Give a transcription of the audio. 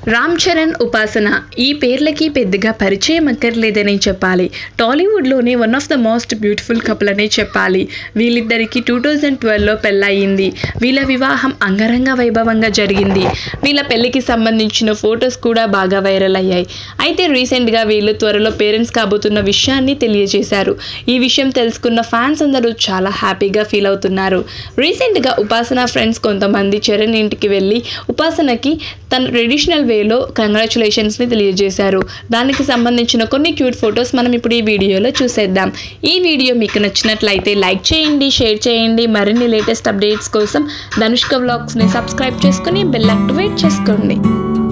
రామ్ చరణ్ ఉపాసన ఈ పేర్లకి పెద్దగా పరిచయం అక్కర్లేదని చెప్పాలి టాలీవుడ్లోనే one of the most beautiful couple అనే చెప్పాలి వీళ్ళిద్దరికి టూ థౌజండ్ ట్వెల్వ్లో పెళ్ళయింది వీళ్ళ వివాహం అంగరంగ వైభవంగా జరిగింది వీళ్ళ పెళ్లికి సంబంధించిన ఫొటోస్ కూడా బాగా వైరల్ అయ్యాయి అయితే రీసెంట్గా వీళ్ళు త్వరలో పేరెంట్స్ కాబోతున్న విషయాన్ని తెలియజేశారు ఈ విషయం తెలుసుకున్న ఫ్యాన్స్ అందరూ చాలా హ్యాపీగా ఫీల్ అవుతున్నారు రీసెంట్గా ఉపాసన ఫ్రెండ్స్ కొంతమంది చరణ్ ఇంటికి వెళ్ళి ఉపాసనకి తన ట్రెడిషనల్ వేలో కంగ్రాచులేషన్స్ని తెలియజేశారు దానికి సంబంధించిన కొన్ని క్యూట్ ఫొటోస్ మనం ఇప్పుడు ఈ వీడియోలో చూసేద్దాం ఈ వీడియో మీకు నచ్చినట్లయితే లైక్ చేయండి షేర్ చేయండి మరిన్ని లేటెస్ట్ అప్డేట్స్ కోసం ధనుష్క వ్లాగ్స్ని సబ్స్క్రైబ్ చేసుకుని బెల్ యాక్టివేట్ చేసుకోండి